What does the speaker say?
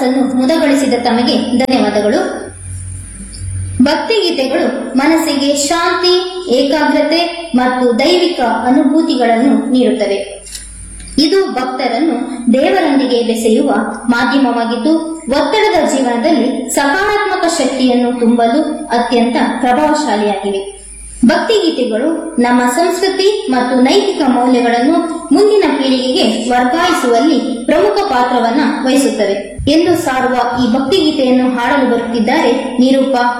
ಮನಸ್ಸನ್ನು ಮುದಗೊಳಿಸಿದ ತಮಗೆ ಧನ್ಯವಾದಗಳು ಭಕ್ತಿಗೀತೆಗಳು ಮನಸ್ಸಿಗೆ ಶಾಂತಿ ಏಕಾಗ್ರತೆ ಮತ್ತು ದೈವಿಕ ಅನುಭೂತಿಗಳನ್ನು ನೀಡುತ್ತವೆ ಇದು ಭಕ್ತರನ್ನು ದೇವರೊಂದಿಗೆ ಬೆಸೆಯುವ ಮಾಧ್ಯಮವಾಗಿದ್ದು ಒತ್ತಡದ ಜೀವನದಲ್ಲಿ ಸಕಾರಾತ್ಮಕ ಶಕ್ತಿಯನ್ನು ತುಂಬಲು ಅತ್ಯಂತ ಪ್ರಭಾವಶಾಲಿಯಾಗಿವೆ ಭಕ್ತಿಗೀತೆಗಳು ನಮ್ಮ ಸಂಸ್ಕೃತಿ ಮತ್ತು ನೈತಿಕ ಮೌಲ್ಯಗಳನ್ನು ಮುಂದಿನ ಪೀಳಿಗೆಗೆ ವರ್ಗಾಯಿಸುವಲ್ಲಿ ಪ್ರಮುಖ ಪಾತ್ರವನ್ನ ವಹಿಸುತ್ತವೆ ಎಂದು ಸಾರುವ ಈ ಭಕ್ತಿಗೀತೆಯನ್ನು ಹಾಡಲು ಬರುತ್ತಿದ್ದಾರೆ ನಿರೂಪ